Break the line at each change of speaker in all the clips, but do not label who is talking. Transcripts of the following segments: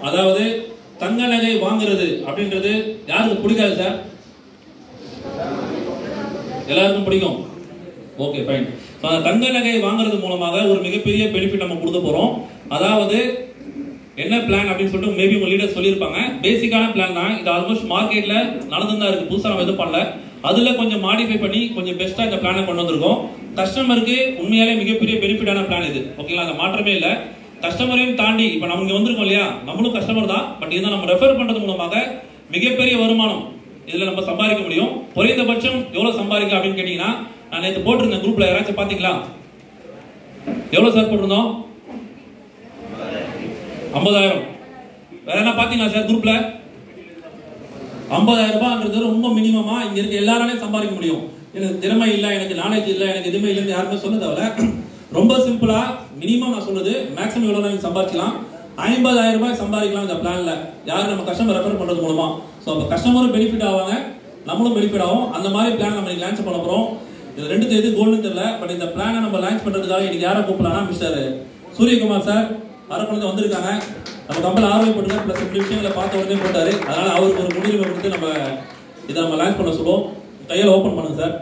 அதாவது தங்க நகை வாங்குறது அப்படின்றது யாருக்கு பிடிக்காது சார் எல்லாருக்கும் பிடிக்கும் ஓகே ஃபைன் ஸோ அந்த தங்க நகை வாங்குறது மூலமாக ஒரு மிகப்பெரிய பெனிஃபிட் நம்ம கொடுக்க போறோம் அதாவது என்ன பிளான் அப்படின்னு சொல்லிட்டு மேபி உங்க லீடர் சொல்லியிருப்பாங்க பேசிக்கான பிளான் தான் இது ஆல்மோஸ்ட் மார்க்கெட்ல நடந்து தான் இருக்கு புதுசா நம்ம எதுவும் பண்ணல அதுல கொஞ்சம் மாடிஃபை பண்ணி கொஞ்சம் பெஸ்டா இந்த பிளானை கொண்டு வந்திருக்கோம் கஸ்டமருக்கு உண்மையாலே மிகப்பெரிய பெனிஃபிட்டான பிளான் இது ஓகேங்களா அந்த மாற்றமே இல்லை கஸ்டமரையும் தாண்டி இப்போ நம்ம இங்க வந்திருக்கோம் இல்லையா நம்மளும் கஸ்டமர் தான் பட் இதை நம்ம ரெஃபர் பண்றது மூலமாக மிகப்பெரிய வருமானம் இதுல நம்ம சம்பாதிக்க முடியும் குறைந்தபட்சம் எவ்வளவு சம்பாதிக்கலாம் அப்படின்னு கேட்டீங்கன்னா நான் நேற்று போட்டிருந்தேன் குரூப்ல யாராச்சும் பாத்தீங்களா எவ்வளவு சார் போட்டிருந்தோம் ஐம்பதாயிரம் வேற என்ன பாத்தீங்களா சார் குரூப்ல ஐம்பதாயிரம் ரூபாய்ன்றது ரொம்ப மினிமமா இங்க இருக்க எல்லாராலையும் சம்பாதிக்க முடியும் எனக்கு திறமை இல்ல எனக்கு நாலேஜ் இல்ல எனக்கு எதுவுமே இல்லைன்னு யாருமே சொல்ல தேவையில்ல ரொம்ப சிம்பிளா மினிமம் நான் சொல்றது மேக்ஸிமம் எவ்வளவு நீங்க சம்பாதிக்கலாம் ஐம்பதாயிரம் ரூபாய் சம்பாதிக்கலாம் இந்த பிளான்ல யாரு நம்ம கஸ்டமர் ரெஃபர் பண்றது மூலமா ஸோ அப்போ கஸ்டமரும் பெனிஃபிட் ஆவாங்க நம்மளும் பெனிஃபிட் ஆகும் அந்த மாதிரி பிளான் நம்ம லான்ச் பண்ண போறோம் இது ரெண்டு எது கோல்னு தெரியல பட் இந்த பிளானை நம்ம லான்ச் பண்றதுக்காக இன்னைக்கு யாரை கூப்பிடலாம்னா மிஸ்டர் சூரியகுமார் சார் அரக்குழந்தை வந்திருக்காங்க நம்ம கம்பெனி ஆர்வப்பட்டுங்க ப்ளஸ் ரெண்டு விஷயங்களை பார்த்த உடனே போட்டாரு அதனால அவருக்கு ஒரு முன்னுரிமை கொடுத்து நம்ம இதை நம்ம லான்ச் பண்ண சொல்லுவோம் கையில ஓபன் பண்ணுங்க சார்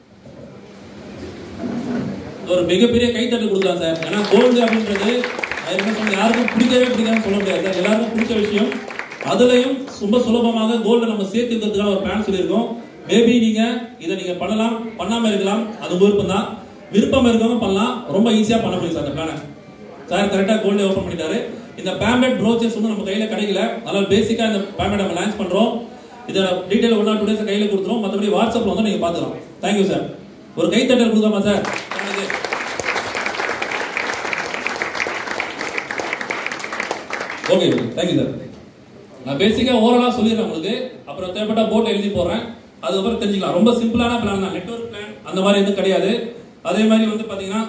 ஒரு மிகப்பெரிய கைத்தட்டு கொடுக்கலாம் சார் ஏன்னா கோல்டு அப்படின்றது அது என்ன சொல்றது, யாருக்கும் பிடிக்கவே பிடிக்காதுன்னு சொல்ல முடியாது சார் எல்லாருக்கும் பிடிச்ச விஷயம் அதுலயும் ரொம்ப சுலபமாக கோல்டு நம்ம சேர்த்துக்கிறதுக்கான ஒரு பிளான் சொல்லியிருக்கோம் மேபி நீங்க இதை நீங்க பண்ணலாம் பண்ணாம இருக்கலாம் அது உங்க விருப்பம் தான் விருப்பம் இருக்கவங்க பண்ணலாம் ரொம்ப ஈஸியா பண்ண முடியும் சார் அந்த பிளானை சார் கரெக்டா கோல்டு ஓபன் பண்ணிட்டாரு இந்த பேமெண்ட் ப்ரோச்சர்ஸ் வந்து நம்ம கையில கிடைக்கல அதனால பேசிக்கா இந்த பேமெண்ட் நம்ம லான்ச் பண்றோம் இதோட detail one or two days கையில கொடுத்துரும் மற்றபடி வாட்ஸ்அப்ல வந்து நீங்க பாத்துக்கலாம் தேங்க்யூ சார் ஒரு கைத்தட்டல் கொடுக்காமா சார் எனக்கு ஓகே தேங்க்யூ சார் நான் பேசிக்கா ஓரலா சொல்லிடுறேன் உங்களுக்கு அப்புறம் தேவைப்பட்ட போர்ட்ல எழுதி போடுறேன் அதுக்கப்புறம் தெரிஞ்சுக்கலாம் ரொம்ப சிம்பிளான பிளான் தான் நெட்வொர்க் பிளான் அந்த மாதிரி எதுவும் கிடையாது அதே மாதிரி வந்து பாத்தீங்கன்னா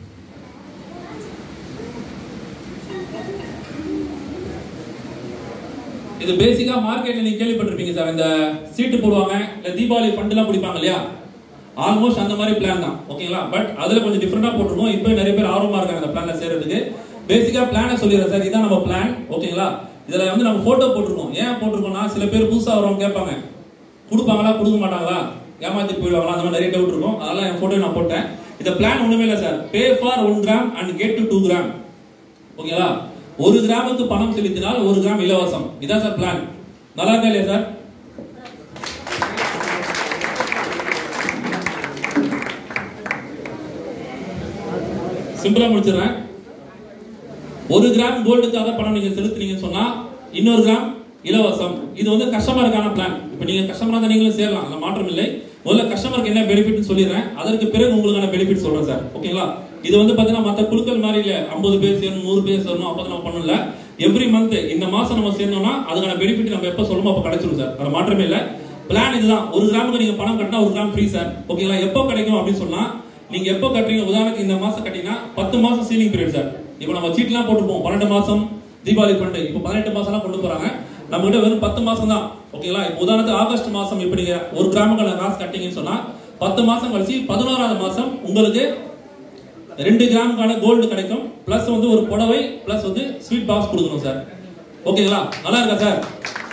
இது பேசிக்கா மார்க்கெட்ல நீங்க கேள்விப்பட்டிருப்பீங்க சார் இந்த சீட்டு போடுவாங்க இல்ல தீபாவளி ஃபண்ட் எல்லாம் பிடிப்பாங்க இல்லையா ஆல்மோஸ்ட் அந்த மாதிரி பிளான் தான் ஓகேங்களா பட் அதுல கொஞ்சம் டிஃபரெண்டா போட்டிருக்கோம் இப்போ நிறைய பேர் ஆர்வமா இருக்காங்க அந்த பிளான்ல சேர்றதுக்கு பேசிக்கா பிளானை சொல்லிடுறேன் சார் இதான் நம்ம பிளான் ஓகேங்களா இதுல வந்து நம்ம போட்டோ போட்டிருக்கோம் ஏன் போட்டிருக்கோம்னா சில பேர் புதுசா வரவங்க கேட்பாங்க கொடுப்பாங்களா கொடுக்க மாட்டாங்களா ஏமாத்தி போயிடுவாங்களா அந்த மாதிரி நிறைய டவுட் இருக்கும் அதனால என் போட்டோ நான் போட்டேன் இந்த பிளான் ஒண்ணுமே இல்லை sir pay for one gram and get to two gram ஓகேங்களா ஒரு கிராமுக்கு பணம் செலுத்தினால் ஒரு கிராம் இலவசம் இதான் சார் பிளான் நல்லா இருக்கா இல்லையா சார் சிம்பிளா முடிச்சிடுறேன் ஒரு கிராம் கோல்டுக்காக பணம் நீங்க செலுத்துனீங்கன்னு சொன்னா இன்னொரு கிராம் இலவசம் இது வந்து கஸ்டமருக்கான பிளான் இப்போ நீங்க கஸ்டமரா தான் நீங்களும் சேரலாம் அந்த மாற்றம் இல்லை முதல்ல கஸ்டமருக்கு என்ன பெனிஃபிட் சொல்லிடுறேன் அதற்கு பிறகு உங்களுக்கான பெனிஃபிட் சொல்றேன் சார் ஓகேங்களா இது வந்து பாத்தீங்கன்னா மத்த குழுக்கள் மாதிரி இல்ல ஐம்பது பேர் சேரணும் நூறு பேர் சேரணும் அப்போ நம்ம பண்ணல எவ்ரி மந்த் இந்த மாசம் நம்ம சேர்ந்தோம்னா அதுக்கான பெனிஃபிட் நம்ம எப்போ சொல்லணுமோ அப்போ கிடைச்சிடும் சார் வேற மாற்றமே இல்லை பிளான் இதுதான் ஒரு கிராமுக்கு நீங்க பணம் கட்டினா ஒரு கிராம் ஃப்ரீ சார் ஓகேங்களா எப்போ கிடைக்கும் அப்படின்னு சொன்னா நீங்க எப்போ கட்டுறீங்க உதாரணத்துக்கு இந்த மாசம் கட்டினா பத்து மாசம் சீலிங் பீரியட் சார் இப்போ நம்ம சீட்லாம் போட்டுப்போம் பன்னெண்டு மாசம் தீபாவளி ஃபண்டு இப்போ பதினெட்டு மாசம்லாம் கொண்டு போறாங்க நம்ம கிட்ட வெறும் பத்து மாசம் தான் ஓகேங்களா இப்போ உதாரணத்துக்கு ஆகஸ்ட் மாசம் இப்போ நீங்க ஒரு கிராமுக்கான காசு கட்டிங்கன்னு சொன்னா பத்து மாசம் கழிச்சு பதினோராவது மாசம் உங்களுக்கு ரெண்டு கிராமுக்கான கோல்டு கிடைக்கும் பிளஸ் வந்து ஒரு புடவை பிளஸ் வந்து ஸ்வீட் பாக்ஸ் கொடுக்கணும் சார் ஓகேங்களா நல்லா இருக்கா சார்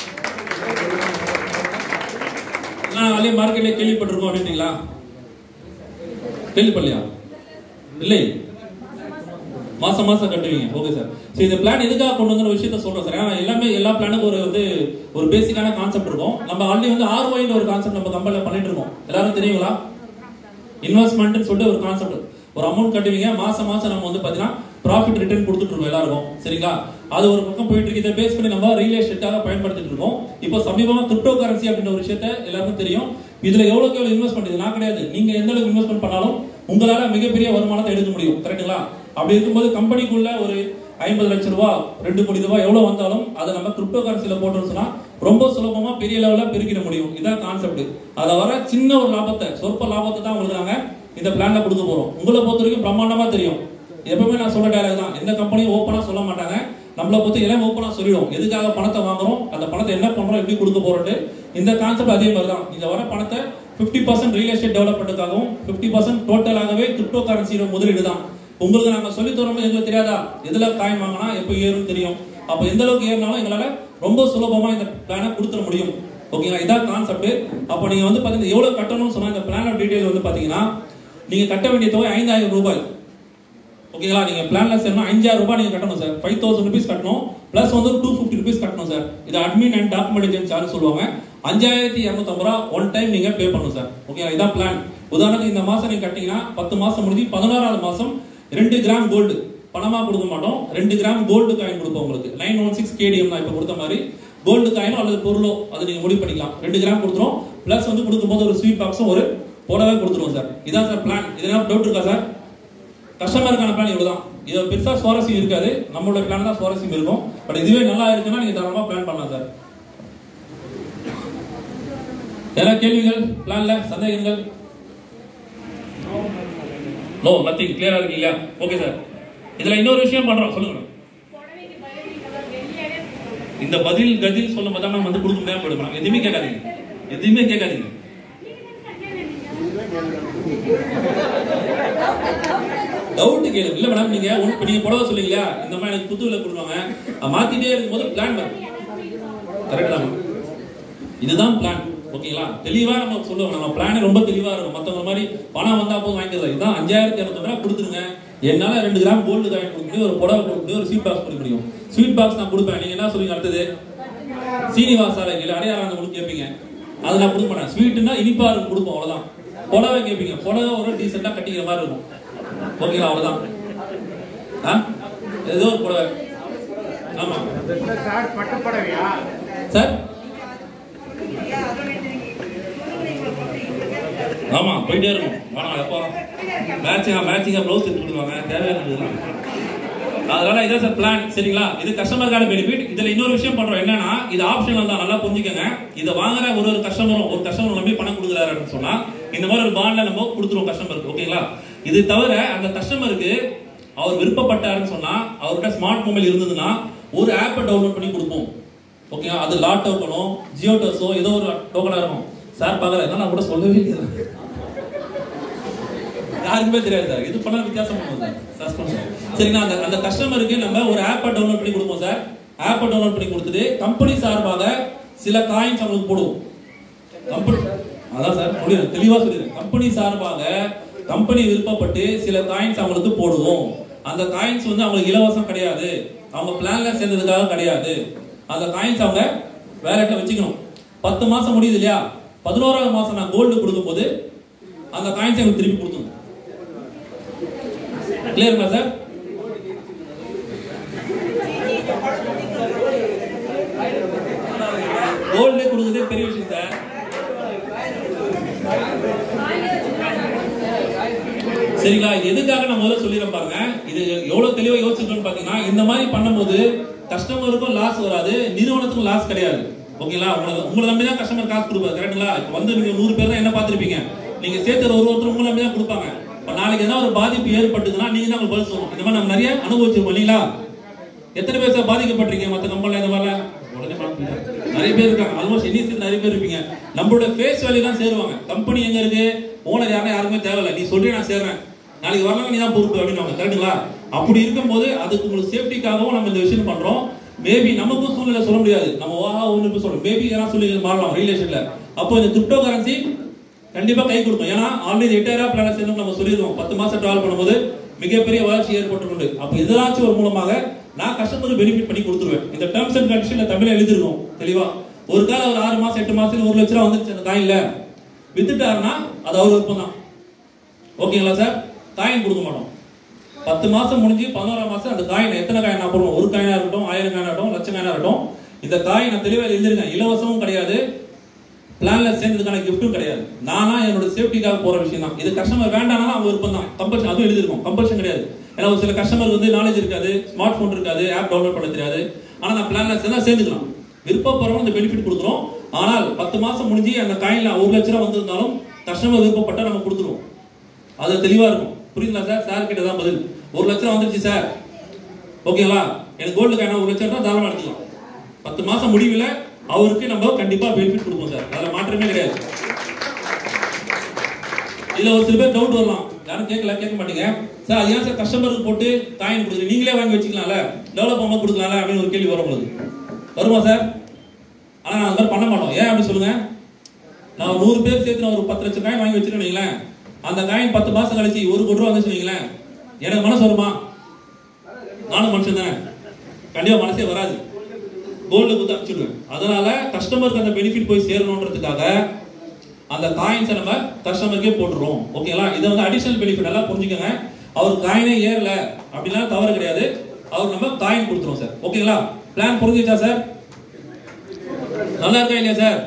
நான் அதே மார்க்கெட்ல கேள்விப்பட்டிருக்கோம் அப்படின்றீங்களா கேள்விப்படலையா இல்லை மாசம் மாசம் கட்டுவீங்க ஓகே சார் ஸோ இந்த பிளான் எதுக்காக கொண்டு வந்து விஷயத்த சொல்றேன் சார் ஏன்னா எல்லாமே எல்லா பிளானுக்கும் ஒரு வந்து ஒரு பேசிக்கான கான்செப்ட் இருக்கும் நம்ம ஆல்ரெடி வந்து ஆர்ஓஐன்னு ஒரு கான்செப்ட் நம்ம கம்பெனியில் பண்ணிட்டு இருக்கோம் எல்லாரும் தெரியுங்களா இன்வெஸ்ட்மெண்ட்னு சொல்லிட்டு ஒரு கான்செப்ட் ஒரு அமௌண்ட் கட்டுவீங்க மாசம் மாசம் நம்ம வந்து பாத்தீங்கன்னா ப்ராஃபிட் ரிட்டர்ன் கொடுத்துட்டு இருக்கோம் எல்லாருக்கும் சரிங்களா அது ஒரு பக்கம் போயிட்டு இருக்கு இதை பேஸ் பண்ணி நம்ம ரியல் எஸ்டேட்டாக பயன்படுத்திட்டு இருக்கோம் இப்போ சமீபமா கிரிப்டோ கரன்சி அப்படின்ற ஒரு விஷயத்த எல்லாருக்கும் தெரியும் இதுல எவ்வளவுக்கு எவ்வளவு இன்வெஸ்ட் பண்ணுது நான் கிடையாது நீங்க எந்த அளவுக்கு இன்வெஸ்ட்மெண்ட் பண்ணாலும் உங்களால மிகப்பெரிய வருமானத்தை எடுக்க முடியும் கரெக்ட்டுங்களா அப்படி இருக்கும்போது கம்பெனிக்குள்ள ஒரு ஐம்பது லட்சம் ரூபாய் ரெண்டு கோடி ரூபாய் எவ்வளவு வந்தாலும் அதை நம்ம கிரிப்டோ கரன்சில போட்டோம்னு சொன்னா ரொம்ப சுலபமா பெரிய லெவல்ல பெருக்கிட முடியும் இதான் கான்செப்ட் அதை வர சின்ன ஒரு லாபத்தை சொற்ப லாபத்தை தான் உங்களுக்கு நாங்க இந்த பிளான்ல கொடுக்க போறோம் உங்களை பொறுத்த வரைக்கும் பிரம்மாண்டமா தெரியும் எப்பவுமே நான் சொல்ற டயலாக் தான் எந்த கம்பெனியும் ஓப்பனா சொல்ல மாட்டாங்க நம்மளை பொறுத்த எல்லாம் ஓப்பனா சொல்லிடும் எதுக்காக பணத்தை வாங்குறோம் அந்த பணத்தை என்ன பண்றோம் எப்படி கொடுக்க போறோம்னு இந்த கான்செப்ட் அதே மாதிரி தான் இந்த வர பணத்தை 50% பர்சன்ட் ரியல் எஸ்டேட் டெவலப்மெண்ட்டுக்காகவும் ஃபிஃப்டி பர்சன்ட் டோட்டலாகவே கிரிப்டோ கரன்சியோட முதலீடு தான் உங்களுக்கு நாங்க சொல்லி தரோம் எங்களுக்கு தெரியாதா எதுல காயின் வாங்கினா எப்போ ஏறும் தெரியும் அப்போ எந்த அளவுக்கு ஏறினாலும் எங்களால ரொம்ப சுலபமா இந்த பிளானை கொடுத்துட முடியும் ஓகேங்களா இதான் கான்செப்ட் அப்போ நீங்க வந்து பாத்தீங்கன்னா எவ்வளவு கட்டணும்னு சொன்னா இந்த பிளானோட டீடைல் வந்து பாத்தீங்கன்னா நீங்க கட்ட வேண்டிய தொகை ஐந்தாயிரம் ரூபாய் ஓகேங்களா நீங்க பிளான்ல சேர்னா அஞ்சாயிரம் ரூபாய் நீங்க கட்டணும் சார் ஃபைவ் தௌசண்ட் ருபீஸ் கட்டணும் பிளஸ் வந்து டூ ஃபிஃப்டி ருபீஸ் கட்டணும் சார் இது அட்மின் அண்ட் டாக்குமெண்டேஷன் சார்ஜ் சொல்லுவாங்க அஞ்சாயிரத்தி இரநூத்தம்பது ரூபா ஒன் டைம் நீங்க பே பண்ணணும் சார் ஓகேங்களா இதான் பிளான் உதாரணத்துக்கு இந்த மாசம் நீங்க கட்டிங்கன்னா பத்து மாசம் முடிஞ்சு பதினோராவது மாசம் ரெண்டு கிராம் கோல்டு பணமா கொடுக்க மாட்டோம் ரெண்டு கிராம் கோல்டு காயின் கொடுப்போம் உங்களுக்கு நைன் ஒன் சிக்ஸ் கேடிஎம் தான் இப்போ கொடுத்த மாதிரி கோல்டு காயினோ அல்லது பொருளோ அது நீங்க முடிவு பண்ணிக்கலாம் ரெண்டு கிராம் கொடுத்துரும் பிளஸ் வந்து கொடுக்கும்போது ஒரு ஸ்வீட் பாக்ஸும் ஒரு புடவை கொடுத்துருவோம் சார் இதான் சார் பிளான் இதெல்லாம் டவுட் இருக்கா சார் கஸ்டமருக்கான பிளான் இவ்வளவுதான் இது பெருசா சுவாரஸ்யம் இருக்காது நம்மளோட பிளான் தான் சுவாரஸ்யம் இருக்கும் பட் இதுவே நல்லா இருக்குன்னா நீங்க தாராளமா பிளான் பண்ணலாம் சார் ஏதாவது கேள்விகள் பிளான்ல சந்தேகங்கள் நோ நத்திங் கிளியரா இருக்கீங்களா ஓகே சார் இதுல இன்னொரு விஷயம் பண்றோம் சொல்லுங்க இந்த பதில் கதில் சொல்லும் போது நம்ம வந்து கொடுக்க முடியாம போயிடும் மேடம் எதுவுமே கேட்காதீங்க எதுவுமே கேட்காதீங்க டவுட் கேளு இல்ல மேடம் நீங்க ஒண்ணு இப்ப நீங்க புடவை சொல்லுங்களா இந்த மாதிரி எனக்கு புத்துவில கொடுப்பாங்க அஹ் மாத்திட்டே இருக்கும்போது பிளான் வரும் கரெக்ட் தான் இதுதான் பிளான் ஓகேங்களா தெளிவா நம்ம சொல்லுவோம் நம்ம பிளான் ரொம்ப தெளிவா இருக்கும் மத்தவங்க மாதிரி பணம் வந்தா போதும் வாங்கிக்கலாம் இதுதான் அஞ்சாயிரத்தி இரநூத்தி ரூபாய் கொடுத்துருங்க என்னால ரெண்டு கிராம் கோல்டு காயின் கொடுக்க முடியும் ஒரு புடவை கொடுக்க முடியும் ஒரு ஸ்வீட் பாக்ஸ் கொடுக்க முடியும் ஸ்வீட் பாக்ஸ் நான் கொடுப்பேன் நீங்க என்ன சொல்லுவீங்க அடுத்தது சீனிவாசால இல்ல அடையாளம் உங்களுக்கு கேட்பீங்க அது நான் கொடுக்க மாட்டேன் ஸ்வீட்னா இனிப்பா இருக்கும் கொடுப்போம் அவ்வளவுதான் புடவை கேட்பீங்க புடவை ஒரு டீசெண்டா கட்டிக்கிற மாதிரி இருக்கும் ஓகேங்களா அவ்வளவுதான் ஆ? ஏதோ ஒரு புடவை ஆமா
சார் பட்டுப்படவையா
சார் ஆமா போயிட்டே இருக்கும் வேணாம் எப்போ மேட்சிங்கா மேட்சிங்கா ப்ளவுஸ் எடுத்து கொடுவாங்க தேவையான இதெல்லாம் அதனால இதான் சார் பிளான் சரிங்களா இது கஸ்டமருக்கான பெனிஃபிட் இதுல இன்னொரு விஷயம் பண்றோம் என்னன்னா இது ஆப்ஷனல் தான் நல்லா புரிஞ்சுக்கங்க இதை வாங்குற ஒரு ஒரு கஸ்டமரும் ஒரு கஸ்டமர் நம்பி பணம் கொடுக்குறாருன்னு சொன்னா இந்த மாதிரி ஒரு பாண்ட்ல நம்ம கொடுத்துருவோம் கஸ்டமருக்கு ஓகேங்களா இது தவிர அந்த கஸ்டமருக்கு அவர் விருப்பப்பட்டாருன்னு சொன்னா அவர்கிட்ட ஸ்மார்ட் மொபைல் இருந்ததுன்னா ஒரு ஆப்பை டவுன்லோட் பண்ணி கொடுப்போம் ஓகேங்களா அது லாட் டோக்கனோ ஜியோ டஸோ ஏதோ ஒரு டோக்கனா இருக்கும் சார் பார்க்கல இதெல்லாம் நான் கூட சொல்லவே இல்லை யாருக்குமே தெரியாது சார் இது பண்ணா வித்தியாசம் பண்ணுவோம் சார் சஸ்பென்ஸ் சரிங்களா அந்த அந்த கஸ்டமருக்கு நம்ம ஒரு ஆப்பை டவுன்லோட் பண்ணி கொடுப்போம் சார் ஆப்பை டவுன்லோட் பண்ணி கொடுத்துட்டு கம்பெனி சார்பாக சில காயின்ஸ் அவங்களுக்கு போடுவோம் கம்பெனி அதான் சார் முடியும் தெளிவா சொல்லிடுறேன் கம்பெனி சார்பாக கம்பெனி விருப்பப்பட்டு சில காயின்ஸ் அவங்களுக்கு போடுவோம் அந்த காயின்ஸ் வந்து அவங்களுக்கு இலவசம் கிடையாது அவங்க பிளான்ல சேர்ந்ததுக்காக கிடையாது அந்த காயின்ஸ் அவங்க வேலட்ல வச்சுக்கணும் பத்து மாசம் முடியுது இல்லையா பதினோராவது மாசம் நான் கோல்டு கொடுக்கும்போது அந்த காயின்ஸ் எனக்கு திருப்பி கொடுத்துணும் கிளியருங்களா சார் கோல்டு கொடுக்குறதே பெரிய விஷயம் சார் சரிங்களா இது எதுக்காக நான் முதல்ல சொல்லிடுறேன் பாருங்க இது எவ்வளவு தெளிவா யோசிச்சிருக்கோம்னு பாத்தீங்கன்னா இந்த மாதிரி பண்ணும்போது கஸ்டமருக்கும் லாஸ் வராது நிறுவனத்துக்கும் லாஸ் கிடையாது ஓகேங்களா உங்களை உங்களை நம்பி தான் கஸ்டமர் காசு கொடுப்பாரு கரெக்ட்டுங்களா இப்போ வந்து நீங்க நூறு பேர் தான் என்ன பார்த்திருப்பீங்க நீங்க சேர்த்து ஒரு ஒருத்தர் உங்களை நம்பி தான் கொடுப்பாங்க இப்போ நாளைக்கு என்ன ஒரு பாதிப்பு ஏற்பட்டுதுன்னா நீங்க தான் உங்களுக்கு பதில் சொல்லணும் இந்த மாதிரி நம்ம நிறைய அனுபவிச்சிருக்கோம் இல்லைங்களா எத்தனை பேர் சார் பாதிக்கப்பட்டிருக்கீங்க மற்ற கம்பெனில இந்த மாதிரிலாம் உடனே மாத்துங்க. நிறைய பேர் இருக்காங்க ஆல்மோஸ்ட் இனிஷியல் நிறைய பேர் இருப்பீங்க நம்மளோட ஃபேஸ் வேல்யூ தான் சேருவாங்க கம்பெனி எங்க இருக்கு ஓனர் யாரும் யாருமே தேவையில்ல நீ சொல்றே நான் சேர்றேன் நாளைக்கு வரலாம் நீ தான் பொறுப்பு அப்படின்னு கரெக்டுங்களா அப்படி இருக்கும்போது அதுக்கு உங்களுக்கு சேஃப்டிக்காகவும் நம்ம இந்த விஷயம் பண்றோம் மேபி நமக்கும் சூழ்நிலை சொல்ல முடியாது நம்ம ஓஹா ஒன்று இப்போ சொல்றோம் மேபி ஏன்னா சொல்லி மாறலாம் ரிலேஷன்ல அப்போ இந்த கிரிப்டோ கரன்சி கண்டிப்பா கை கொடுக்கும் ஏன்னா ஆல்ரெடி எட்டாயிரம் பிளான சேர்ந்து நம்ம சொல்லியிருக்கோம் பத்து மாசம் டிராவல் பண்ணும்போது மிகப்பெரிய வளர்ச்சி ஏற்பட்டுள்ளது அப்ப இதனாச்சும் ஒரு மூலமாக நான் கஸ்டமருக்கு பெனிஃபிட் பண்ணி கொடுத்துருவேன் இந்த டேர்ம்ஸ் அண்ட் கண்டிஷன்ல தமிழ்ல எழுதிருக்கோம் தெளிவா ஒரு காலம் ஒரு ஆறு மாசம் எட்டு மாசத்துல ஒரு லட்ச ரூபா வந்துருச்சு அந்த காயின்ல வித்துட்டாருன்னா அது அவர் விருப்பம் தான் ஓகேங்களா சார் காயின் கொடுக்க மாட்டோம் பத்து மாசம் முடிஞ்சு பதினோராம் மாசம் அந்த காயின் எத்தனை காயின் நான் போடுவோம் ஒரு காயினா இருக்கட்டும் ஆயிரம் காயினா இருக்கட்டும் லட்சம் காயினா இருக்கட்டும் இந்த காயின் நான் தெளிவாக எழுதிருக்கேன் இலவசமும் கிடையாது பிளான்ல சேர்ந்ததுக்கான கிஃப்ட்டும் கிடையாது நானா என்னோட சேஃப்டிக்காக போற விஷயம் தான் இது கஸ்டமர் வேண்டாம்னா அவங்க விருப்பம் தான் கம்பல்ஷன் அதுவும் எழுதிருக்கும் கம்பல்ஷன் கிடையாது ஏன்னா ஒரு சில கஸ்டமர் வந்து நாலேஜ் இருக்காது ஸ்மார்ட் போன் இருக்காது ஆப் டவுன்லோட் பண்ண தெரியாது ஆனா நான் பிளான்ல சேர்ந்தா சேர்ந்துக்கலாம் விருப்பப்படுறவங்க இந்த பெனிஃபிட் கொடுக்குறோம் ஆனால் பத்து மாசம் முடிஞ்சு அந்த காயின்ல ஒரு லட்ச ரூபா வந்திருந்தாலும் கஸ்டமர் விருப்பப்பட்டா நம்ம கொடுத்துருவோம் அது தெளிவா இருக்கும் புரியுங்களா சார் சார் கிட்ட தான் பதில் ஒரு லட்ச ரூபா வந்துருச்சு சார் ஓகேங்களா எனக்கு கோல்டு காயினா ஒரு லட்சம் ரூபா தாராளமா எடுத்துக்கலாம் பத்து மாசம் முடிவில் அவருக்கு நம்ம கண்டிப்பா பெனிஃபிட் கொடுப்போம் சார் அதுல மாற்றமே கிடையாது இதுல ஒரு சில பேர் டவுட் வரலாம் யாரும் கேட்கல கேட்க மாட்டீங்க சார் அது ஏன் சார் கஸ்டமருக்கு போட்டு காயின் கொடுக்குறீங்க நீங்களே வாங்கி வச்சுக்கலாம்ல டெவலப் பண்ண கொடுக்கலாம்ல அப்படின்னு ஒரு கேள்வி வரும் உங்களுக்கு வருமா சார் ஆனா நான் அந்த மாதிரி பண்ண மாட்டோம் ஏன் அப்படி சொல்லுங்க நான் ஒரு நூறு பேர் சேர்த்து நான் ஒரு பத்து லட்சம் காயின் வாங்கி வச்சிருக்கேன் வைங்களேன் அந்த காயின் பத்து மாசம் கழிச்சு ஒரு கோடி ரூபா வந்துச்சு வைங்களேன் எனக்கு மனசு வருமா நானும் மனுஷன் தானே கண்டிப்பா மனசே வராது கோல்டு கொடுத்து அனுப்பிச்சிடுவேன் அதனால கஸ்டமருக்கு அந்த பெனிஃபிட் போய் சேரணுன்றதுக்காக அந்த காயின்ஸை நம்ம கஸ்டமருக்கே போட்டுருவோம் ஓகேங்களா இதை வந்து அடிஷனல் பெனிஃபிட் எல்லாம் புரிஞ்சுக்கோங்க அவர் காயினே ஏறல அப்படிலாம் தவறு கிடையாது அவர் நம்ம காயின் கொடுத்துருவோம் சார் ஓகேங்களா பிளான் புரிஞ்சுச்சா சார் நல்லா இருக்கா இல்லையா சார்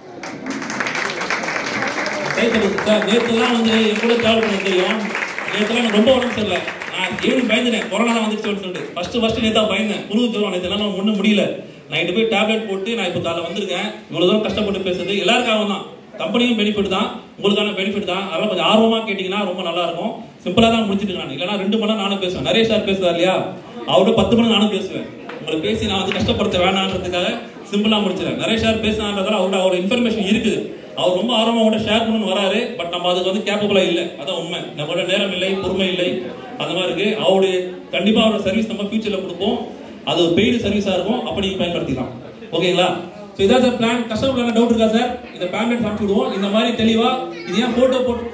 கை தட்டுங்க. சார் நேற்றுலாம் வந்து என் கூட டிராவல் பண்ண தெரியும் நேற்றுலாம் எனக்கு ரொம்ப உடம்பு சரியில்லை நான் ஈவினிங் பயந்துட்டேன் கொரோனா வந்துருச்சுன்னு சொல்லிட்டு ஃபர்ஸ்ட் ஃபர்ஸ்ட் நேத்தா பயந்தேன் புரிஞ்சு சொல்லுவோம் நேற்று எல்லாம் ஒன்றும் முடியல நைட்டு போய் டேப்லெட் போட்டு நான் இப்போ காலைல வந்திருக்கேன் இவ்வளோ தூரம் கஷ்டப்பட்டு பேசுறது எல்லாருக்காகவும் தான் கம்பெனியும் பெனிஃபிட் தான் உங்களுக்கான பெனிஃபிட் தான் அதெல்லாம் கொஞ்சம் ஆர்வமா கேட்டிங்கன்னா ரொம்ப நல்லா இருக்கும் சிம்பிளா தான் முடிச்சிட்டு நான் இல்லைனா ரெண்டு மணி நேரம் நானும் பேசுவேன் நிறைய சார் பேசுவார் இல்லையா அவரோட பத்து மணி நானும் பேசுவேன் உங்களை பேசி நான் வந்து கஷ்டப்படுத்த வேணான்றதுக்காக சிம்பிளா முடிச்சிடறேன் நிறைய சார் பேசினான்றதால அவரோட அவரோட இன்ஃபர்மேஷன் இருக்குது அவர் ரொம்ப ஆர்வமா கூட ஷேர் பண்ணணும்னு வராரு பட் நம்ம அதுக்கு வந்து கேப்பபிளா இல்ல அதான் உண்மை நம்மளோட நேரம் இல்லை பொறுமை இல்லை அந்த மாதிரி இருக்கு அவருடைய கண்டிப்பா அவரோட சர்வீஸ் நம்ம ஃபியூச்சர்ல கொடுப்போம் அது பெய்டு சர்வீஸா இருக்கும் அப்ப நீங்க பயன்படுத்திக்கலாம் ஓகேங்களா ஸோ இதான் sir plan customer plan doubt இருக்கா சார் இந்த பேமெண்ட் அனுப்பிச்சு விடுவோம் இந்த மாதிரி தெளிவா இது ஏன் போட்டோ போட்டு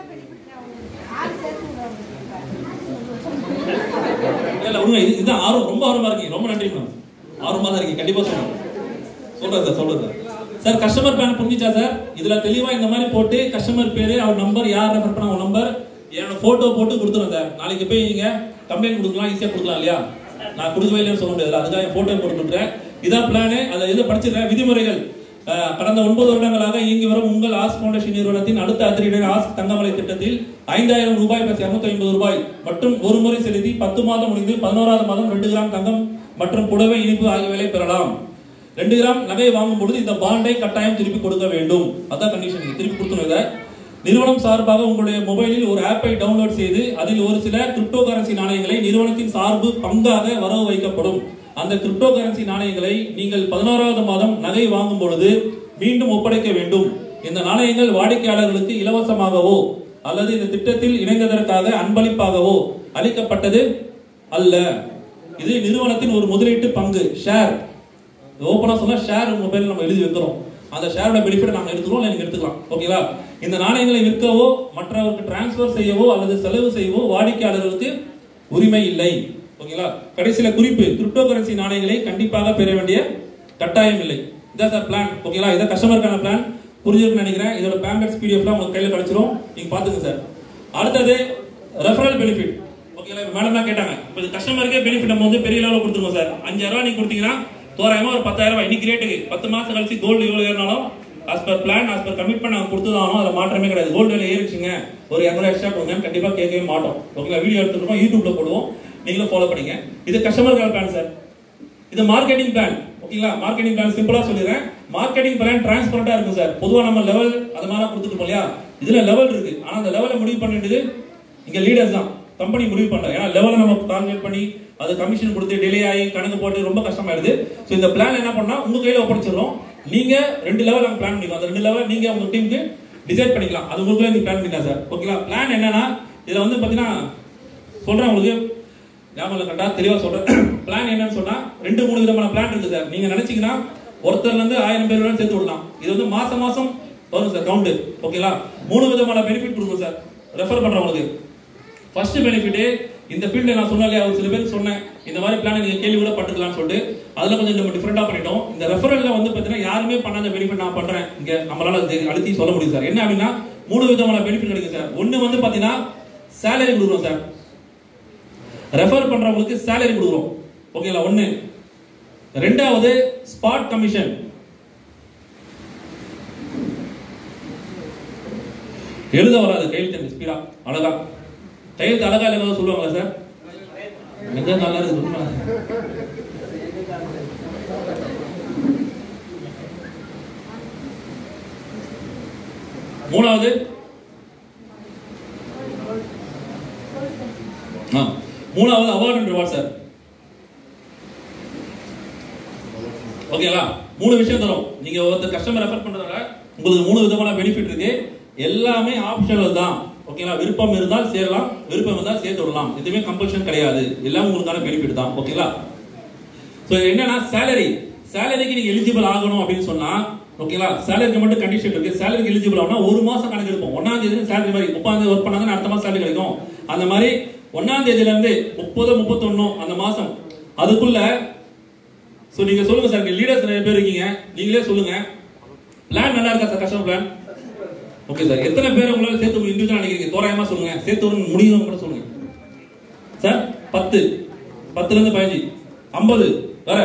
இல்ல, இல்ல உண்மை இது இதுதான் ஆர்வம் ரொம்ப ஆர்வமா இருக்கீங்க ரொம்ப நன்றி மேம் ஆர்வமா தான் இருக்கீங்க கண்டிப்பா சொல்றேன் சொல்றேன் சார் சொல்றேன் சார் சார் கஸ்டமர் பிளான் புரிஞ்சுச்சா சார் இதுல தெளிவா இந்த மாதிரி போட்டு கஸ்டமர் பேரு அவர் நம்பர் யார் ரெஃபர் பண்ண அவங்க நம்பர் என்னோட போட்டோ போட்டு கொடுத்துருங்க சார் நாளைக்கு போய் நீங்க கம்ப்ளைண்ட் கொடுக்கலாம் ஈஸியா கொடுக்கலாம் இல்லையா நான் கொடுக்கவே இல்லைன்னு சொல்ல முடியாது அதுக்காக போட்டோ போட்டு கொடுக்குறேன் இதான் பிளானு அதை இது படிச்சிருக்கேன் விதிமுறைகள் அஹ், கடந்த ஒன்பது வருடங்களாக இயங்கி வரும் உங்கள் ஆஸ் ஃபவுண்டேஷன் நிறுவனத்தின் அடுத்த அதிரடியான ஆஸ் தங்கமலை திட்டத்தில் ஐந்தாயிரம் ரூபாய் பிளஸ் இருநூத்தி ஐம்பது ரூபாய் மற்றும் ஒரு முறை செலுத்தி பத்து மாதம் முடிந்து பதினோராவது மாதம் ரெண்டு கிராம் தங்கம் மற்றும் புடவை இனிப்பு ஆகியவைகளை பெறலாம் ரெண்டு கிராம் நகை வாங்கும் பொழுது இந்த பாண்டை கட்டாயம் திருப்பி கொடுக்க வேண்டும் அதான் கண்டிஷன் திருப்பி கொடுக்கணும் இதை நிறுவனம் சார்பாக உங்களுடைய மொபைலில் ஒரு ஆப்பை டவுன்லோட் செய்து அதில் ஒரு சில கிரிப்டோ கரன்சி நாணயங்களை நிறுவனத்தின் சார்பு பங்காக வரவு வைக்கப்படும் அந்த கிரிப்டோ கரன்சி நாணயங்களை நீங்கள் பதினோராவது மாதம் நகை வாங்கும் பொழுது மீண்டும் ஒப்படைக்க வேண்டும் இந்த நாணயங்கள் வாடிக்கையாளர்களுக்கு இலவசமாகவோ அல்லது இந்த திட்டத்தில் இணைந்ததற்காக அன்பளிப்பாகவோ அளிக்கப்பட்டது அல்ல இது நிறுவனத்தின் ஒரு முதலீட்டு பங்கு ஷேர் ஓப்பனா சொன்னா ஷேர் மொபைல் நம்ம எழுதி வைக்கிறோம் அந்த ஷேரோட பெனிஃபிட் நாங்க எடுத்துக்கிறோம் இல்ல நீங்க எடுத்துக்கலாம் ஓகேங்களா இந்த நாணயங்களை விற்கவோ மற்றவருக்கு டிரான்ஸ்ஃபர் செய்யவோ அல்லது செலவு செய்யவோ வாடிக்கையாளர்களுக்கு உரிமை இல்லை ஓகேங்களா கடைசியில குறிப்பு கிரிப்டோ கரன்சி நாணயங்களை கண்டிப்பாக பெற வேண்டிய கட்டாயம் இல்லை இதான் சார் பிளான் ஓகேங்களா இதான் கஸ்டமருக்கான பிளான் புரிஞ்சிருக்குன்னு நினைக்கிறேன் இதோட பேம்பெட்ஸ் பிடிஎஃப்லாம் உங்களுக்கு கையில கிடைச்சிரும் நீங்க பாத்துங்க சார் அடுத்தது ரெஃபரல் பெனிஃபிட் ஓகேங்களா இப்போ மேடம் தான் கேட்டாங்க இப்போ இது கஸ்டமருக்கே பெனிஃபிட் நம்ம வந்து பெரிய லெவலில் கொடுத்துருவோம் சார் அஞ்சாயிரம் ரூபாய் நீங்க கொடுத்தீங்கன்னா தோராயமா ஒரு பத்தாயிரம் ரூபாய் இன்னைக்கு ரேட்டுக்கு பத்து மாசம் கழிச்சு கோல்டு எவ்வளவு ஏறினாலும் as per plan as per commitment நாங்கள் கொடுத்துதானோ அதில் மாற்றமே கிடையாது கோல்டு விலை ஏறிச்சுங்க ஒரு இரநூறு எக்ஸ்ட்ரா கொடுங்க கண்டிப்பா கேட்கவே மாட்டோம் ஓகேங்களா வீடியோ எடுத்துருக்கோம் யூடியூப்ல போடுவோம் நீங்களும் ஃபாலோ பண்ணிங்க இது கஸ்டமர் பிளான் சார் இது மார்க்கெட்டிங் பிளான் ஓகேங்களா மார்க்கெட்டிங் பிளான் சிம்பிளா சொல்லிடுறேன் மார்க்கெட்டிங் பிளான் டிரான்ஸ்பரண்டா இருக்கும் சார் பொதுவா நம்ம லெவல் அது மாதிரி கொடுத்துட்டு இல்லையா இதுல லெவல் இருக்கு ஆனா அந்த லெவலை முடிவு பண்ணிட்டு இங்க லீடர்ஸ் தான் கம்பெனி முடிவு பண்ற ஏன்னா லெவலை நம்ம கால்குலேட் பண்ணி அது கமிஷன் கொடுத்து டிலே ஆகி கணக்கு போட்டு ரொம்ப கஷ்டமாயிடுது ஸோ இந்த பிளான் என்ன பண்ணா உங்க கையில ஒப்படைச்சிடுறோம் நீங்க ரெண்டு லெவல் நாங்க பிளான் பண்ணிக்கலாம் அந்த ரெண்டு லெவல் நீங்க உங்க டீமுக்கு டிசைட் பண்ணிக்கலாம் அது உங்களுக்குள்ள நீங்க பிளான் பண்ணிக்கலாம் சார் ஓகேங்களா பிளான் என்னன்னா இதுல வந்து பாத்தீங்கன்னா சொல்றேன் உங்களுக்கு ஞாபகம் இல்லை கரெக்டா தெளிவா சொல்றேன் பிளான் என்னன்னு சொன்னா ரெண்டு மூணு விதமான பிளான் இருக்கு சார் நீங்க நினைச்சீங்கன்னா ஒருத்தர்ல இருந்து ஆயிரம் பேர் வரை சேர்த்து விடலாம் இது வந்து மாசம் மாசம் வரும் சார் கவுண்ட் ஓகேங்களா மூணு விதமான பெனிஃபிட் கொடுக்கும் சார் ரெஃபர் பண்றவங்களுக்கு ஃபர்ஸ்ட் பெனிஃபிட் இந்த ஃபீல்ட்ல நான் சொன்னேன் இல்லையா ஒரு சில பேர் சொன்னேன் இந்த மாதிரி பிளான் நீங்க கேள்வி கூட பட்டுக்கலாம்னு சொல்லிட்டு அதுல கொஞ்சம் நம்ம டிஃபரெண்டா பண்ணிட்டோம் இந்த ரெஃபரல்ல வந்து பாத்தீங்கன்னா யாருமே பண்ணாத பெனிஃபிட் நான் பண்றேன் இங்க நம்மளால அது அழுத்தி சொல்ல முடியும் சார் என்ன அப்படின்னா மூணு விதமான பெனிஃபிட் கிடைக்கும் சார் ஒன்னு வந்து பாத்தீங்கன்னா சேலரி கொடுக்குறோம் சார் ரெஃபர் பண்றவங்களுக்கு சேலரி கொடுக்குறோம் ஓகேங்களா ஒண்ணு ரெண்டாவது ஸ்பாட் கமிஷன் எழுத வராது கையெழுத்து ஸ்பீடா அழகா கையெழுத்து அழகா இல்லைன்னு சொல்லுவாங்களா சார் மிக நல்லா இருக்கு உண்மை. மூணாவது ஆ, மூணாவது அவார்ட் அண்ட் ரிவார்ட் சார் ஓகேங்களா மூணு விஷயம் தரும் நீங்க ஒருத்தர் கஸ்டமர் ரெஃபர் பண்றதால உங்களுக்கு மூணு விதமான பெனிஃபிட் இருக்கு எல்லாமே ஆப்ஷனல் தான் ஓகேங்களா விருப்பம் இருந்தால் சேரலாம் விருப்பம் இருந்தால் சேர்த்து விடலாம் எதுவுமே கம்பல்ஷன் கிடையாது எல்லாம் உங்களுக்கான பெனிஃபிட் தான் ஓகேங்களா ஸோ என்னன்னா சேலரி சேலரிக்கு நீங்க எலிஜிபிள் ஆகணும் அப்படின்னு சொன்னா ஓகேங்களா சேலரிக்கு மட்டும் கண்டிஷன் இருக்கு சேலரிக்கு எலிஜிபிள் ஆகணும்னா ஒரு மாசம் கணக்கு எடுப்போம் ஒன்னாம் தேதி சேலரி மாதிரி முப்பதாம் தேதி ஒர்க் பண்ணாங்க அடுத்த மாசம் சேலரி கிடைக்கும் அந்த மாதிரி ஒன்னாம் தேதியில இருந்து முப்பது முப்பத்தொன்னு அந்த மாசம் அதுக்குள்ள ஸோ நீங்க சொல்லுங்க சார் லீடர்ஸ் நிறைய பேர் இருக்கீங்க நீங்களே சொல்லுங்க பிளான் நல்லா இருக்கா sir customer plan okay sir எத்தனை பேர் உங்களால சேர்த்து இண்டிவிஜுவல் நினைக்கிறீங்க தோராயமா சொல்லுங்க சேர்த்து ஒரு முடியும் கூட சொல்லுங்க சார் பத்து பத்துல இருந்து பதினஞ்சு ஐம்பது வேற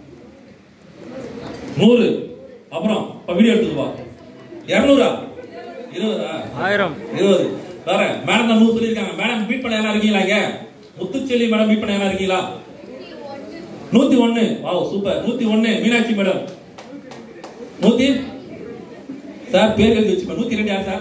நூறு அப்புறம் இப்ப வீடியோ எடுத்துக்குவா இரநூறா இருபதா
ஆயிரம்
இருபது வேற மேடம் தான் நூறு சொல்லியிருக்காங்க மேடம் மீட் பண்ண யாரா இருக்கீங்களா இங்க முத்துச்செல்வி மேடம் மீட் பண்ண யாரா இருக்கீங்களா நூத்தி ஒண்ணு வாவ் சூப்பர் நூத்தி ஒண்ணு மீனாட்சி மேடம் நூத்தி சார் பேர் எழுதி வச்சுப்பேன் நூத்தி ரெண்டு யார் சார்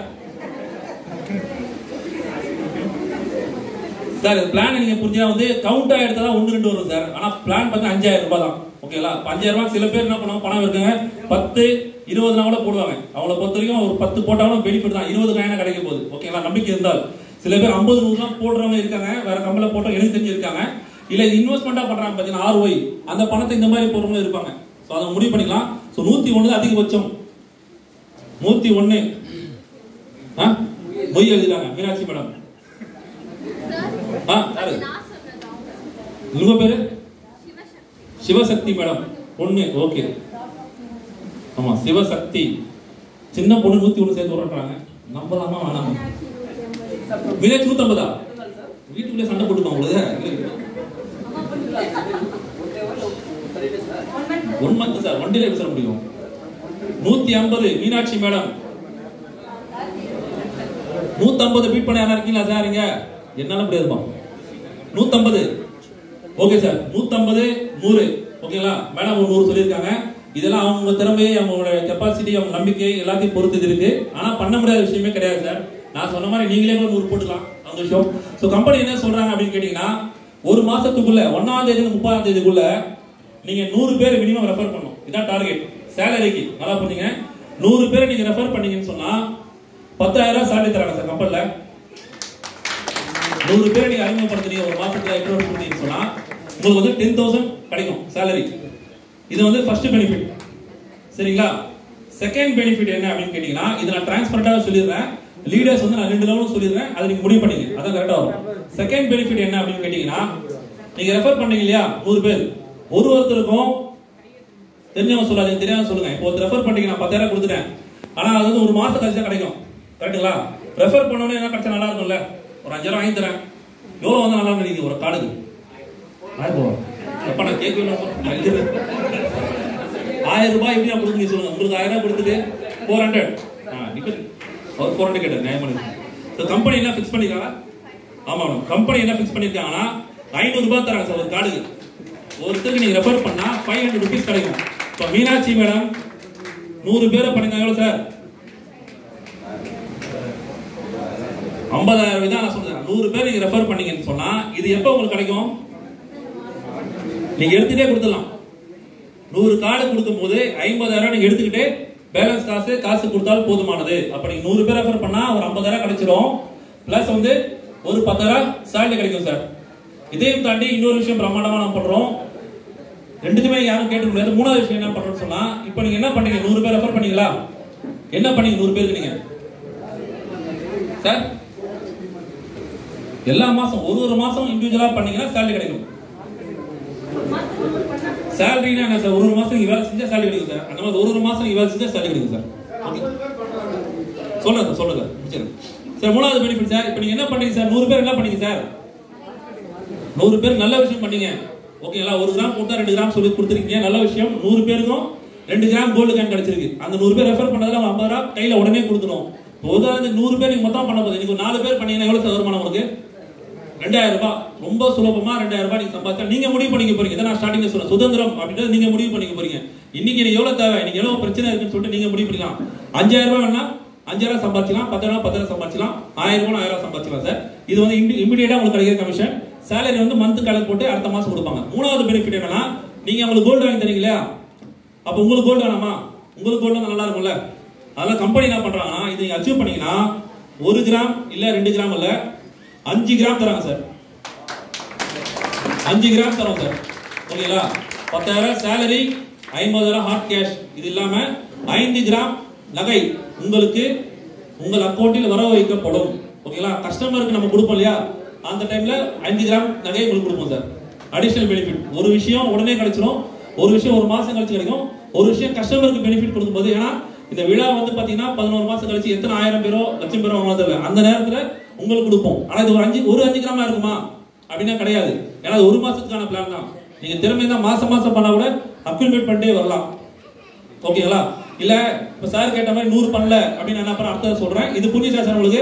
சார் பிளான் நீங்க புரிஞ்சா வந்து கவுண்டா எடுத்தா ஒன்று ரெண்டு வரும் சார் ஆனா பிளான் பார்த்தா அஞ்சாயிரம் ரூபாய் தான் ஓகேங்களா இப்ப அஞ்சாயிரம் ரூபாய் சில பேர் என்ன பண்ணுவாங்க பணம் இருக்குங்க பத்து இருபதுனா கூட போடுவாங்க அவங்கள பொறுத்த வரைக்கும் ஒரு பத்து போட்டாலும் பெனிஃபிட் தான் இருபது காயினா கிடைக்க போகுது ஓகேங்களா நம்பிக்கை இருந்தால் சில பேர் ஐம்பது நூறுலாம் போடுறவங்க இருக்காங்க வேற கம்பெனில போட்டோம் எனக்கு தெரிஞ்சு இருக்காங்க இல்ல இன்வெஸ்ட்மெண்டா பண்றாங்க பாத்தீங்கன்னா ஆர்ஒய் அந்த பணத்தை இந்த மாதிரி போடுறவங்க இருப்பாங்க ஸோ அதை முடிவு பண்ணிக்கலாம் ஸோ நூத்தி ஒண்ணு தான் அதிகபட்சம் நூத்தி ஒண்ணு ஆ மொய் எழுதிட்டாங்க மீனாட்சி மேடம் ஆ யாரு உங்க பேரு சிவசக்தி மேடம் பொண்ணு ஓகே ஆமா சிவசக்தி சின்ன பொண்ணு நூத்தி ஒண்ணு சேர்த்து விடுறாங்க நம்பலாமா வேணாமா மீனாட்சி நூத்தம்பதா வீட்டுக்குள்ளே சண்டை போட்டுக்கோ உங்களுக்கு ஒன் மந்த் சார் ஒன் டேல பேச முடியும் நூத்தி ஐம்பது மீனாட்சி மேடம் நூத்தம்பது பீட் பண்ண யாரா இருக்கீங்களா சார் இங்க என்னால முடியாதுப்பா நூத்தம்பது ஓகே சார் நூத்தம்பது நூறு ஓகேங்களா மேடம் ஒரு நூறு சொல்லியிருக்காங்க இதெல்லாம் அவங்க திறமை அவங்களோட கெப்பாசிட்டி அவங்க நம்பிக்கை எல்லாத்தையும் பொறுத்து இது இருக்கு ஆனா பண்ண முடியாத விஷயமே கிடையாது சார் நான் சொன்ன மாதிரி நீங்களே கூட நூறு போட்டுக்கலாம் அந்த விஷயம் ஸோ கம்பெனி என்ன சொல்றாங்க அப்படின்னு கேட்டீங்கன்னா ஒரு மாசத்துக்குள்ள ஒன்னாம் தேதி முப்பதாம் தேதிக்குள்ள நீங்க நூறு பேர் மினிமம் ரெஃபர் பண்ணணும் இதான் டார்கெட் சேலரிக்கு நல்லா பண்ணீங்க நூறு பேரை நீங்க ரெஃபர் பண்ணீங்கன்னு சொன்னா பத்தாயிரம் ரூபாய் சேலரி தராங்க சார் கம்பெனில நூறு பேர் நீங்க அறிமுகப்படுத்துறீங்க ஒரு மாசத்துல எக்ஸ்ட்ரா கொடுத்தீங்கன்னு சொன்னா உங்களுக்கு வந்து டென் தௌசண்ட் கிடைக்கும் சேலரி இது வந்து ஃபர்ஸ்ட் பெனிஃபிட் சரிங்களா செகண்ட் பெனிஃபிட் என்ன அப்படின்னு கேட்டீங்கன்னா இது நான் டிரான்ஸ்பரண்டாக சொல்லிடுறேன் லீடர்ஸ் வந்து நான் ரெண்டு லெவலும் சொல்லிடுறேன் அதை நீங்க முடிவு பண்ணீங்க அதான் கரெக்டா வரும் செகண்ட் பெனிஃபிட் என்ன அப்படின்னு கேட்டீங்கன்னா நீங்க ரெஃபர் பண்ணீங்க இல்லையா நூறு பேர் ஒரு ஒருத்தருக்கும் தெரிஞ்சவங்க சொல்லாதீங்க தெரியாம சொல்லுங்க இப்போ ஒருத்தர் ரெஃபர் பண்ணீங்க நான் பத்தாயிரம் கொடுத்துட்டேன் ஆனா அது வந்து ஒரு மாசம் கழிச்சு தான் கிடைக்கும் கரெக்ட்டுங்களா ரெஃபர் பண்ணோன்னே என்ன கிடைச்சா நல்லா இருக்கும்ல ஒரு அஞ்சாயிரம் வாங்கி தரேன் எவ்வளவு வந்து நல்லா நினைக்கிறீங்க ஒரு கார்டுக்கு ஆயிரம் ரூபாய் எப்ப நான் கேட்கவே இல்லை நான் எழுதுறேன். ஆயிரம் ரூபாய் எப்படி நான் கொடுக்க சொல்லுங்க உங்களுக்கு ஆயிரம் ரூபாய் கொடுத்துட்டு ஃபோர் ஹண்ட்ரட் அவர் ஃபோர் ஹண்ட்ரட் கேட்டார் நியாயம் பண்ணி கம்பெனி என்ன ஃபிக்ஸ் பண்ணிருக்காங்க ஆமா மேடம் கம்பெனி என்ன ஃபிக்ஸ் பண்ணிருக்காங்கன்னா ஐநூறு ரூபாய் தராங்க சார் ஒரு கார்டுக்கு ஒருத்தருக்கு நீங்க ரெஃபர் பண்ணா ஃபைவ் ஹண்ட்ரட் ருபீஸ் கிடைக்கும் இப்போ மீனாட்சி மேடம் நூறு பேரை பண்ணுங்க எவ்வளவு சார் ஐம்பதாயிரம் தான் நான் சொல்றேன் நூறு பேர் நீங்க ரெஃபர் பண்ணீங்கன்னு சொன்னா இது எப்போ உங்களுக்கு கிடைக்கும் நீங்க எடுத்துட்டே கொடுத்துடலாம் நூறு கார்டு கொடுக்கும் போது ஐம்பதாயிரம் நீங்க எடுத்துக்கிட்டு பேலன்ஸ் காசு காசு கொடுத்தாலும் போதுமானது அப்ப நீங்க நூறு பேர் ரெஃபர் பண்ணா ஒரு ஐம்பதாயிரம் கிடைச்சிரும் பிளஸ் வந்து ஒரு பத்தாயிரம் சேலரி கிடைக்கும் சார் இதையும் தாண்டி இன்னொரு விஷயம் பிரம்மாண்டமா நம்ம பண்றோம் ரெண்டுத்துமே யாரும் கேட்க முடியாது மூணாவது விஷயம் என்ன பண்றோம்னு சொன்னா இப்போ நீங்க என்ன பண்ணீங்க நூறு பேர் ரெஃபர் பண்ணீங்களா என்ன பண்ணீங்க நூறு பேருக்கு நீங்க சார் எல்லா மாசம் ஒரு ஒரு மாசம் இண்டிவிஜுவலா பண்ணீங்கன்னா சேலரி கிடைக்கும் சேலரினா என்ன சார் ஒரு ஒரு மாசம் நீங்க வேலை செஞ்சா சேலரி கிடைக்கும் சார் அந்த மாதிரி ஒரு ஒரு மாசம் நீங்க வேலை செஞ்சா சேலரி கிடைக்கும் சார் ஓகே சொல்லுங்க சார் சொல்லுங்க முடிச்சிருங்க சார் மூணாவது பெனிஃபிட் சார் இப்போ நீங்க என்ன பண்ணீங்க சார் நூறு பேர் என்ன பண்ணீங்க சார் நூறு பேர் நல்ல விஷயம் பண்ணீங்க ஓகேங்களா ஒரு கிராம் கொடுத்தா ரெண்டு கிராம் சொல்லி கொடுத்துருக்கீங்க நல்ல விஷயம் நூறு பேருக்கும் ரெண்டு கிராம் கோல்டு கேன் கிடைச்சிருக்கு அந்த நூறு பேர் ரெஃபர் பண்ணதுல அவங்க ஐம்பது ரூபா கையில உடனே கொடுக்கணும் உதாரணத்துக்கு நூறு பேர் நீங்க மொத்தம் பண்ண போகுது நீங்க ஒரு நாலு பேர் பண்ணீங்கன்னா எவ்வளவு சார் வருமானம் உங்களுக்கு ரெண்டாயிரம் ரூபாய் ரொம்ப சுலபமா ரெண்டாயிரம் ரூபாய் நீங்க சம்பாதிச்சா நீங்க முடிவு பண்ணிக்க போறீங்க இதை நான் ஸ்டார்டிங்ல சொல்றேன் சுதந்திரம் அப்படின்றது நீங்க முடிவு பண்ணிக்க போறீங்க இன்னைக்கு எனக்கு எவ்வளவு தேவை இன்னைக்கு எவ்வளவு பிரச்சனை இருக்குன்னு சொல்லிட்டு நீங்க முடிவு பண்ணிக்கலாம் அஞ்சாயிரம் ரூபாய் வேணா அஞ்சாயிரம் சம்பாதிக்கலாம் பத்தாயிரம் பத்தாயிரம் சம்பாதிக்கலாம் ஆயிரம் ரூபாய் ஆயிரம் சம்பாதிக்கலாம் சார் இது வந்து இமிடியேட்டா உங்களுக்கு கிடைக்கிற கமிஷன் சேலரி வந்து மந்த் கணக்கு போட்டு அடுத்த மாசம் கொடுப்பாங்க மூணாவது பெனிஃபிட் என்னன்னா நீங்க அவங்களுக்கு கோல்டு வாங்கி தரீங்க இல்லையா அப்ப உங்களுக்கு கோல்டு வேணாமா உங்களுக்கு கோல்டு நல்லா இருக்கும்ல அதனால கம்பெனி என்ன பண்றாங்கன்னா இதை நீங்க அச்சீவ் பண்ணீங்கன்னா ஒரு கிராம் இல்ல ரெண்டு கிராம் இல்ல அஞ்சு கிராம் தராங்க சார் அஞ்சு கிராம் தரோம் சார் ஓகேங்களா பத்தாயிரம் சேலரி ஐம்பதாயிரம் ஹாட் கேஷ் இது இல்லாம ஐந்து கிராம் நகை உங்களுக்கு உங்கள் அக்கௌண்ட்டில் வர வைக்கப்படும் ஓகேங்களா கஸ்டமருக்கு நம்ம கொடுப்போம் இல்லையா அந்த டைம்ல அஞ்சு கிராம் நகை உங்களுக்கு கொடுப்போம் சார் அடிஷனல் பெனிஃபிட் ஒரு விஷயம் உடனே கிடைச்சிரும் ஒரு விஷயம் ஒரு மாசம் கழிச்சு கிடைக்கும் ஒரு விஷயம் கஸ்டமருக்கு பெனிஃபிட் கொடுக்கும்போது ஏன்னா இந்த விழா வந்து பாத்தீங்கன்னா பதினோரு மாசம் கழிச்சு எத்தனை ஆயிரம் பேரோ லட்சம் பேரோ வாங்க தெரியல அந்த நேரத்துல உங்களுக்கு கொடுப்போம் ஆனா இது ஒரு அஞ்சு ஒரு அஞ்சு கிராமா இருக்குமா அப்படின்னா கிடையாது ஏன்னா அது ஒரு மாசத்துக்கான பிளான் தான் நீங்க திறமை தான் மாசம் மாசம் பண்ணா கூட அக்யூமேட் பண்ணிட்டே வரலாம் ஓகேங்களா இல்ல இப்ப சார் கேட்ட மாதிரி நூறு பண்ணல அப்படின்னு நான் அப்புறம் அடுத்தது சொல்றேன் இது புரியுதா சார் உங்களுக்கு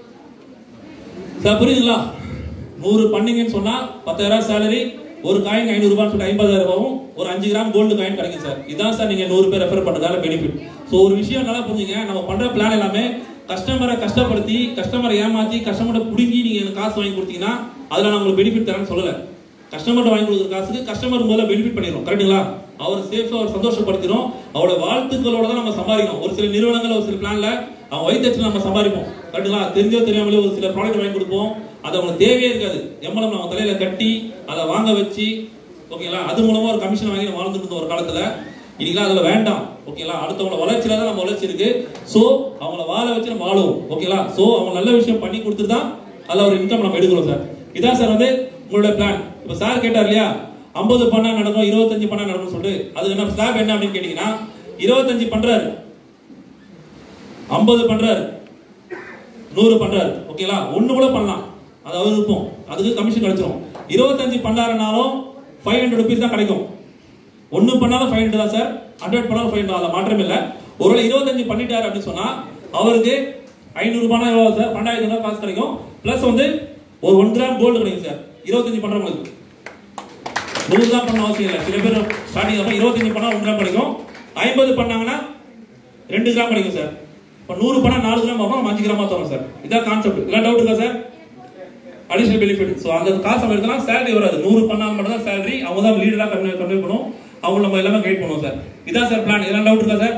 சார் புரியுதுங்களா நூறு பண்ணீங்கன்னு சொன்னா பத்தாயிரம் சேலரி ஒரு காயின் ஐநூறு ரூபான்னு சொல்லி ஐம்பதாயிரம் ரூபாயும் ஒரு அஞ்சு கிராம் கோல்டு காயின் கிடைக்கும் சார் இதான் சார் நீங்க நூறு பேர் ரெஃபர் பண்றதால பெனிஃபிட் ஸோ ஒரு விஷயம் நல்லா புரிஞ்சுங்க நம்ம பண்ற பிளான் எல்லாமே கஸ்டமரை கஷ்டப்படுத்தி கஸ்டமரை ஏமாத்தி கஸ்டமரை புடுங்கி நீங்க எனக்கு காசு வாங்கி கொடுத்தீங்கன்னா அதுல நான் உங்களுக்கு பெனிஃபிட் தரேன்னு சொல்லல கஸ்டமர்ட்ட வாங்கி கொடுக்குற காசுக்கு கஸ்டமர் முதல்ல பெனிஃபிட் பண்ணிடும் கரெக்ட்டுங்களா அவர் சேஃபா அவர் சந்தோஷப்படுத்திடும் அவரோட வாழ்த்துக்களோட தான் நம்ம சம்பாதிக்கணும் ஒரு சில நிறுவனங்கள் ஒரு சில பிளான்ல அவங்க வயிற்று நம்ம சம்பாதிப்போம் கரெக்ட்டுங்களா தெரிஞ்சோ தெரியாமலே ஒரு சில ப்ராடக்ட் வாங்கி கொடுப்போம் அது அவங்களுக்கு தேவையே இருக்காது எம்பளம் நம்ம தலையில கட்டி அதை வாங்க வச்சு ஓகேங்களா அது மூலமா ஒரு கமிஷன் வாங்கி நம்ம வாழ்ந்துட்டு இருந்தோம் ஒரு காலத்துல இன்னைக்கு அதுல வேண்டாம் ஓகேங்களா அடுத்தவங்கள வளர்ச்சியில தான் நம்ம வளர்ச்சி இருக்கு சோ அவங்கள வாழ வச்சு நம்ம வாழுவோம் ஓகேங்களா சோ அவங்க நல்ல விஷயம் பண்ணி கொடுத்துட்டு தான் அதுல ஒரு இன்கம் நம்ம எடுக்கிறோம் சார் இதான் சார் வந்து உங்களோட பிளான் இப்ப சார் கேட்டார் இல்லையா ஐம்பது பண்ணா நடக்கும் இருபத்தஞ்சு பண்ணா நடக்கும் சொல்லிட்டு அதுக்கு என்ன ஸ்லாப் என்ன அப்படின்னு கேட்டீங்கன்னா இருபத்தஞ்சு பண்றாரு ஐம்பது பண்றாரு நூறு பண்றாரு ஓகேங்களா ஒண்ணு கூட பண்ணலாம் அது அவர் விருப்பம் அதுக்கு கமிஷன் கிடைச்சிரும் இருபத்தஞ்சு பண்ணாருனாலும் ஃபைவ் ஹண்ட்ரட் ருபீஸ் தான் கிடைக்கும் ஒண்ணு பண்ணாலும் ஃபைவ் ஹண்ட்ரட் தான் சார் ஹண்ட்ரட் பண்ணாலும் ஃபைவ் ஹண்ட்ரட் மாற்றம் இல்லை ஒருவேளை இருபத்தஞ்சு பண்ணிட்டாரு அப்படின்னு சொன்னா அவருக்கு ஐநூறு ரூபாய் எவ்வளவு சார் பன்னெண்டாயிரத்தி ரூபாய் காசு கிடைக்கும் பிளஸ் வந்து ஒரு ஒன் கிராம் கோல்டு கிடைக்கும் சார் இருபத்தஞ்சு பண்றவங்களுக்கு நூறு தான் பண்ண அவசியம் இல்லை சில பேர் ஸ்டார்டிங் அப்போ இருபத்தஞ்சு பண்ணா ஒன் கிராம் கிடைக்கும் ஐம்பது பண்ணாங்கன்னா ரெண்டு கிராம் கிடைக்கும் சார் இப்போ நூறு பண்ணா நாலு கிராம் ஆகும் நம்ம அஞ்சு கிராமா தரோம் சார் இதான் கான்செப்ட் இதெல்லாம் டவுட் இருக்கா சார் அடிஷனல் பெனிஃபிட் ஸோ அந்த காசு நம்ம எடுக்கலாம் சேலரி வராது நூறு பண்ணால் மட்டும் தான் சேலரி அவங்க தான் லீடராக கன்வே கன்வே பண்ணுவோம் அவங்க நம்ம எல்லாமே கைட் பண்ணுவோம் சார் இதான் சார் பிளான் இதெல்லாம் டவுட் இருக்கா சார்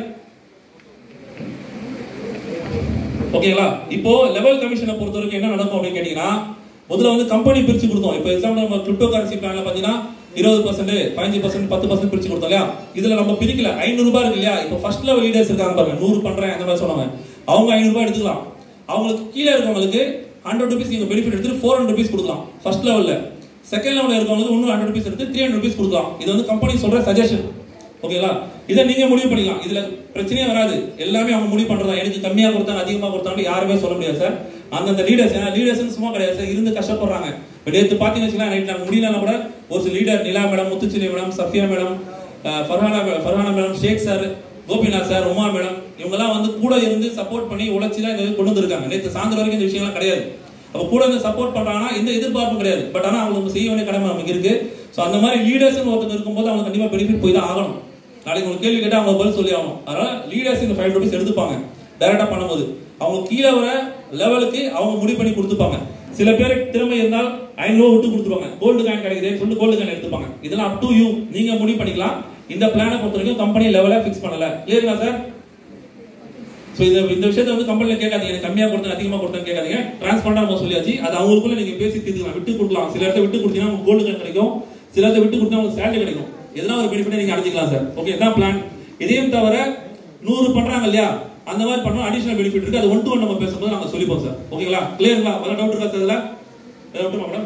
ஓகேங்களா இப்போ லெவல் கமிஷனை பொறுத்த வரைக்கும் என்ன நடக்கும் அப்படின்னு கேட்டீங்கன்னா முதல்ல வந்து கம்பெனி பிரிச்சு கொடுத்தோம் இப்போ எக்ஸாம்பிள் நம்ம கிரிப்டோ கரன்சி பிளான்ல பாத்தீங்கன்னா இருபது பர்சன்ட் பதினஞ்சு பர்சன்ட் பத்து பர்சன்ட் பிரிச்சு கொடுத்தோம் இல்லையா இதுல நம்ம பிரிக்கல ஐநூறு ரூபாய் இருக்கு இல்லையா இப்போ ஃபர்ஸ்ட் லெவல் லீடர்ஸ் இருக்காங்க பாருங்க நூறு பண்றேன் அந்த மாதிரி சொன்னாங்க அவங்க ஐநூறு ரூபாய் எடுத்துக்கலாம் அவங்களுக்கு கீழே இருக்கவங்களுக்கு ஹண்ட்ரட் ருபீஸ் நீங்க பெனிஃபிட் எடுத்து ஃபோர் ஹண்ட்ரட் ருபீஸ் கொடுக்கலாம் ஃபர்ஸ்ட் லெவல்ல செகண்ட் லெவல்ல இருக்கவங்களுக்கு இன்னும் ஹண்ட்ரட் ருபீஸ் எடுத்து த்ரீ ஹண்ட்ரட் ருபீஸ் கொடுக்கலாம் இது வந்து கம்பெனி சொல்ற சஜஷன் ஓகேங்களா இதை நீங்க முடிவு பண்ணிக்கலாம் இதுல பிரச்சனையே வராது எல்லாமே அவங்க முடிவு பண்றதா எனக்கு கம்மியா கொடுத்தாங்க அதிகமா கொடுத்தாங்க யாருமே சொல்ல முடியாது சார் அந்தந்த லீடர்ஸ் ஏன்னா லீடர்ஸ் சும்மா கிடையாது சார் இருந்து கஷ்டப்படுறாங்க இப்போ நேற்று பார்த்தீங்கன்னு வச்சுக்கலாம் நைட் நாங்கள் முடியலன்னா கூட ஒரு சில leader Nila madam Muthuchili madam Safiya madam அஹ், ஃபர்ஹானா மே- Farhana madam Sheikh sir Gopinath sir Uma madam இவங்கெல்லாம் வந்து கூட இருந்து சப்போர்ட் பண்ணி உழைச்சி தான் இந்த இது கொண்டு வந்திருக்காங்க நேற்று சாயந்தரம் வரைக்கும் இந்த விஷயம்லாம் கிடையாது அப்ப கூட இருந்து சப்போர்ட் பண்றாங்கன்னா எந்த எதிர்பார்ப்பும் கிடையாது பட் ஆனா அவங்களுக்கு செய்ய வேண்டிய கடமை நமக்கு இருக்கு சோ அந்த மாதிரி லீடர்ஸ் ஒருத்தர் இருக்கும்போது அவங்க கண்டிப்பா பெனிஃபிட் போய் தான் ஆகணும் நாளைக்கு உங்களுக்கு கேள்வி கேட்டா அவங்க பதில் சொல்லி ஆகணும் அதனால லீடர்ஸ் இந்த ஃபைவ் ருபீஸ் எடுத்துப்பாங்க டைரக்டா பண்ணும்போது அவங்க கீழே வர லெவலுக்கு அவங்க முடிவு பண்ணி கொடுத்துப்பாங்க சில பேர் திறமை இருந்தால் ஐநூறு ரூபா விட்டு கொடுத்துருவாங்க கோல்டு காயின் கிடைக்குதுன்னு சொல்லிட்டு கோல்டு காயின் எடுத்துப்பாங்க இதெல்லாம் அப் டு யூ நீங்க முடிவு பண்ணிக்கலாம் இந்த பிளானை பொறுத்த வரைக்கும் கம்பெனி லெவலா ஃபிக்ஸ் பண்ணல கிளியருங்களா சார் ஸோ இந்த இந்த விஷயத்தை வந்து கம்பெனியில் கேட்காதீங்க எனக்கு கம்மியாக கொடுத்தேன் அதிகமாக கொடுத்தேன் கேட்காதீங்க டிரான்ஸ்பரண்டாக நம்ம சொல்லியாச்சு அது அவங்களுக்குள்ள நீங்க பேசி தீர்த்துக்கலாம் விட்டு கொடுக்கலாம் சில இடத்த விட்டு கொடுத்தீங்கன்னா உங்களுக்கு கோல்டு கார்டு கிடைக்கும் சில இடத்த விட்டு கொடுத்தா உங்களுக்கு சேலரி கிடைக்கும் எதனா ஒரு பெனிஃபிட் நீங்க அடைஞ்சிக்கலாம் சார் ஓகே இதான் பிளான் இதையும் தவிர நூறு பண்றாங்க இல்லையா அந்த மாதிரி பண்ணோம் அடிஷனல் பெனிஃபிட் இருக்கு அது ஒன் டு ஒன் நம்ம பேசும்போது நாங்க சொல்லிப்போம் சார் ஓகேங்களா கிளியருங்களா வர டவுட் இருக்கா சார் இதுல டவுட் மேடம்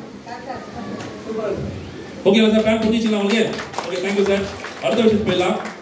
ஓகேவா சார் பிளான் புரிஞ்சுச்சுங்களா உங்களுக்கு ஓகே தேங்க்யூ சார் அடுத்த விஷயத்துக்கு போயிடலாம்